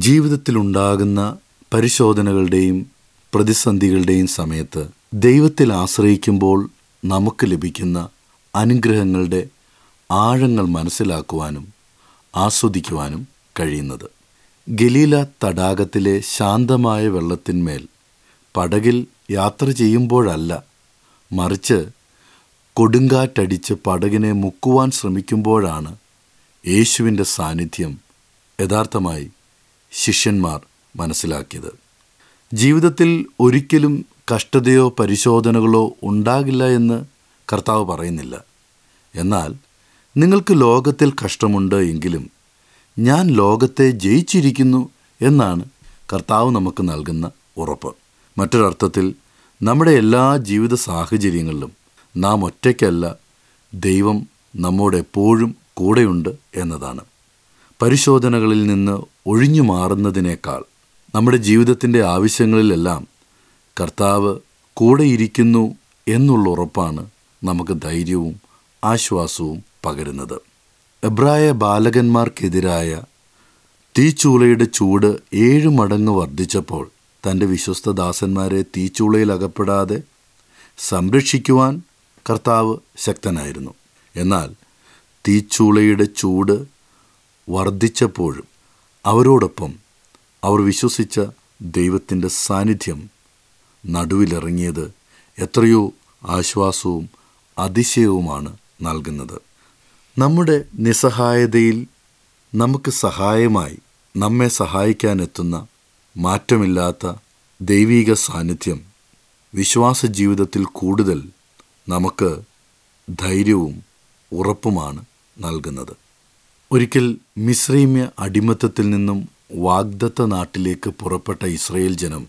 ജീവിതത്തിലുണ്ടാകുന്ന പരിശോധനകളുടെയും പ്രതിസന്ധികളുടെയും സമയത്ത് ദൈവത്തിൽ ആശ്രയിക്കുമ്പോൾ നമുക്ക് ലഭിക്കുന്ന അനുഗ്രഹങ്ങളുടെ ആഴങ്ങൾ മനസ്സിലാക്കുവാനും ആസ്വദിക്കുവാനും കഴിയുന്നത് ഗലീല തടാകത്തിലെ ശാന്തമായ വെള്ളത്തിന്മേൽ പടകിൽ യാത്ര ചെയ്യുമ്പോഴല്ല മറിച്ച് കൊടുങ്കാറ്റടിച്ച് പടകിനെ മുക്കുവാൻ ശ്രമിക്കുമ്പോഴാണ് യേശുവിൻ്റെ സാന്നിധ്യം യഥാർത്ഥമായി ശിഷ്യന്മാർ മനസ്സിലാക്കിയത് ജീവിതത്തിൽ ഒരിക്കലും കഷ്ടതയോ പരിശോധനകളോ ഉണ്ടാകില്ല എന്ന് കർത്താവ് പറയുന്നില്ല എന്നാൽ നിങ്ങൾക്ക് ലോകത്തിൽ കഷ്ടമുണ്ട് എങ്കിലും ഞാൻ ലോകത്തെ ജയിച്ചിരിക്കുന്നു എന്നാണ് കർത്താവ് നമുക്ക് നൽകുന്ന ഉറപ്പ് മറ്റൊരർത്ഥത്തിൽ നമ്മുടെ എല്ലാ ജീവിത സാഹചര്യങ്ങളിലും നാം ഒറ്റയ്ക്കല്ല ദൈവം നമ്മോട് എപ്പോഴും കൂടെയുണ്ട് എന്നതാണ് പരിശോധനകളിൽ നിന്ന് ഒഴിഞ്ഞു മാറുന്നതിനേക്കാൾ നമ്മുടെ ജീവിതത്തിൻ്റെ ആവശ്യങ്ങളിലെല്ലാം കർത്താവ് കൂടെയിരിക്കുന്നു എന്നുള്ള ഉറപ്പാണ് നമുക്ക് ധൈര്യവും ആശ്വാസവും പകരുന്നത് എബ്രായ ബാലകന്മാർക്കെതിരായ തീച്ചൂളയുടെ ചൂട് ഏഴു മടങ്ങ് വർദ്ധിച്ചപ്പോൾ തൻ്റെ വിശ്വസ്ത ദാസന്മാരെ തീച്ചൂളയിൽ അകപ്പെടാതെ സംരക്ഷിക്കുവാൻ കർത്താവ് ശക്തനായിരുന്നു എന്നാൽ തീച്ചൂളയുടെ ചൂട് വർദ്ധിച്ചപ്പോഴും അവരോടൊപ്പം അവർ വിശ്വസിച്ച ദൈവത്തിൻ്റെ സാന്നിധ്യം നടുവിലിറങ്ങിയത് എത്രയോ ആശ്വാസവും അതിശയവുമാണ് നൽകുന്നത് നമ്മുടെ നിസ്സഹായതയിൽ നമുക്ക് സഹായമായി നമ്മെ സഹായിക്കാനെത്തുന്ന മാറ്റമില്ലാത്ത ദൈവീക സാന്നിധ്യം വിശ്വാസ ജീവിതത്തിൽ കൂടുതൽ നമുക്ക് ധൈര്യവും ഉറപ്പുമാണ് നൽകുന്നത് ഒരിക്കൽ മിശ്രൈമ്യ അടിമത്തത്തിൽ നിന്നും വാഗ്ദത്ത നാട്ടിലേക്ക് പുറപ്പെട്ട ഇസ്രയേൽ ജനം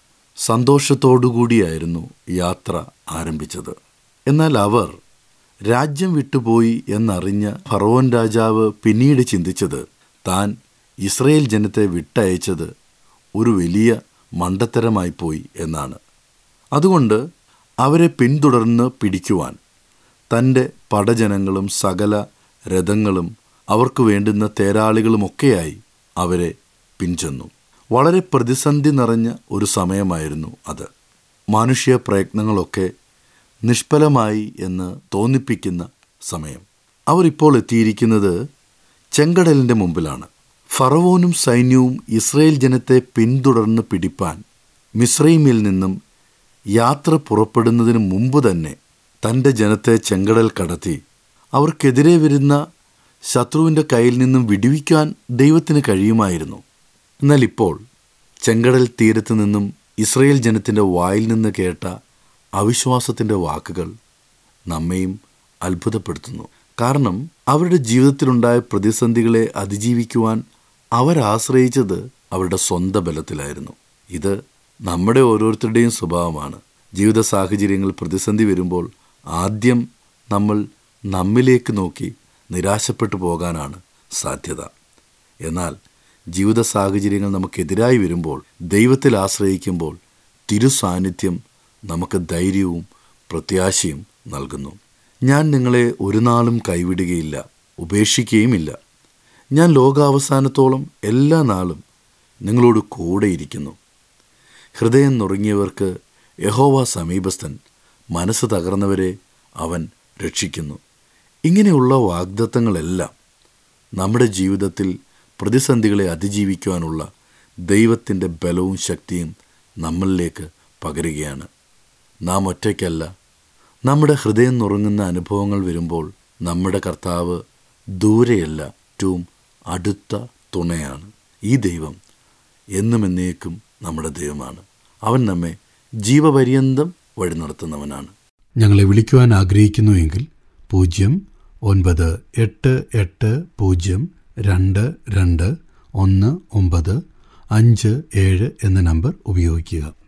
സന്തോഷത്തോടുകൂടിയായിരുന്നു യാത്ര ആരംഭിച്ചത് എന്നാൽ അവർ രാജ്യം വിട്ടുപോയി എന്നറിഞ്ഞ ഫറവോൻ രാജാവ് പിന്നീട് ചിന്തിച്ചത് താൻ ഇസ്രയേൽ ജനത്തെ വിട്ടയച്ചത് ഒരു വലിയ മണ്ടത്തരമായി പോയി എന്നാണ് അതുകൊണ്ട് അവരെ പിന്തുടർന്ന് പിടിക്കുവാൻ തൻ്റെ പടജനങ്ങളും സകല രഥങ്ങളും അവർക്ക് വേണ്ടുന്ന തേരാളികളുമൊക്കെയായി അവരെ പിൻചെന്നു വളരെ പ്രതിസന്ധി നിറഞ്ഞ ഒരു സമയമായിരുന്നു അത് മാനുഷ്യ പ്രയത്നങ്ങളൊക്കെ നിഷ്ഫലമായി എന്ന് തോന്നിപ്പിക്കുന്ന സമയം അവർ ഇപ്പോൾ എത്തിയിരിക്കുന്നത് ചെങ്കടലിൻ്റെ മുമ്പിലാണ് ഫറവോനും സൈന്യവും ഇസ്രയേൽ ജനത്തെ പിന്തുടർന്ന് പിടിപ്പാൻ മിസ്രൈമിൽ നിന്നും യാത്ര പുറപ്പെടുന്നതിന് മുമ്പ് തന്നെ തൻ്റെ ജനത്തെ ചെങ്കടൽ കടത്തി അവർക്കെതിരെ വരുന്ന ശത്രുവിൻ്റെ കയ്യിൽ നിന്നും വിടുവിക്കാൻ ദൈവത്തിന് കഴിയുമായിരുന്നു എന്നാൽ ഇപ്പോൾ ചെങ്കടൽ തീരത്ത് നിന്നും ഇസ്രയേൽ ജനത്തിൻ്റെ വായിൽ നിന്ന് കേട്ട അവിശ്വാസത്തിൻ്റെ വാക്കുകൾ നമ്മെയും അത്ഭുതപ്പെടുത്തുന്നു കാരണം അവരുടെ ജീവിതത്തിലുണ്ടായ പ്രതിസന്ധികളെ അതിജീവിക്കുവാൻ അവരാശ്രയിച്ചത് അവരുടെ സ്വന്തം ബലത്തിലായിരുന്നു ഇത് നമ്മുടെ ഓരോരുത്തരുടെയും സ്വഭാവമാണ് ജീവിത സാഹചര്യങ്ങൾ പ്രതിസന്ധി വരുമ്പോൾ ആദ്യം നമ്മൾ നമ്മിലേക്ക് നോക്കി നിരാശപ്പെട്ടു പോകാനാണ് സാധ്യത എന്നാൽ ജീവിത സാഹചര്യങ്ങൾ നമുക്കെതിരായി വരുമ്പോൾ ദൈവത്തിൽ ആശ്രയിക്കുമ്പോൾ തിരുസാന്നിധ്യം നമുക്ക് ധൈര്യവും പ്രത്യാശയും നൽകുന്നു ഞാൻ നിങ്ങളെ ഒരു നാളും കൈവിടുകയില്ല ഉപേക്ഷിക്കുകയുമില്ല ഞാൻ ലോകാവസാനത്തോളം എല്ലാ നാളും നിങ്ങളോട് കൂടെയിരിക്കുന്നു ഹൃദയം നുറുങ്ങിയവർക്ക് യഹോവ സമീപസ്ഥൻ മനസ്സ് തകർന്നവരെ അവൻ രക്ഷിക്കുന്നു ഇങ്ങനെയുള്ള വാഗ്ദത്തങ്ങളെല്ലാം നമ്മുടെ ജീവിതത്തിൽ പ്രതിസന്ധികളെ അതിജീവിക്കുവാനുള്ള ദൈവത്തിൻ്റെ ബലവും ശക്തിയും നമ്മളിലേക്ക് പകരുകയാണ് നാം ഒറ്റയ്ക്കല്ല നമ്മുടെ ഹൃദയം നുറുങ്ങുന്ന അനുഭവങ്ങൾ വരുമ്പോൾ നമ്മുടെ കർത്താവ് ദൂരെയല്ല ഏറ്റവും അടുത്ത തുണയാണ് ഈ ദൈവം എന്നും എന്നേക്കും നമ്മുടെ ദൈവമാണ് അവൻ നമ്മെ ജീവപര്യന്തം വഴി നടത്തുന്നവനാണ് ഞങ്ങളെ വിളിക്കുവാൻ ആഗ്രഹിക്കുന്നുവെങ്കിൽ പൂജ്യം ഒൻപത് എട്ട് എട്ട് പൂജ്യം രണ്ട് രണ്ട് ഒന്ന് ഒമ്പത് അഞ്ച് ഏഴ് എന്ന നമ്പർ ഉപയോഗിക്കുക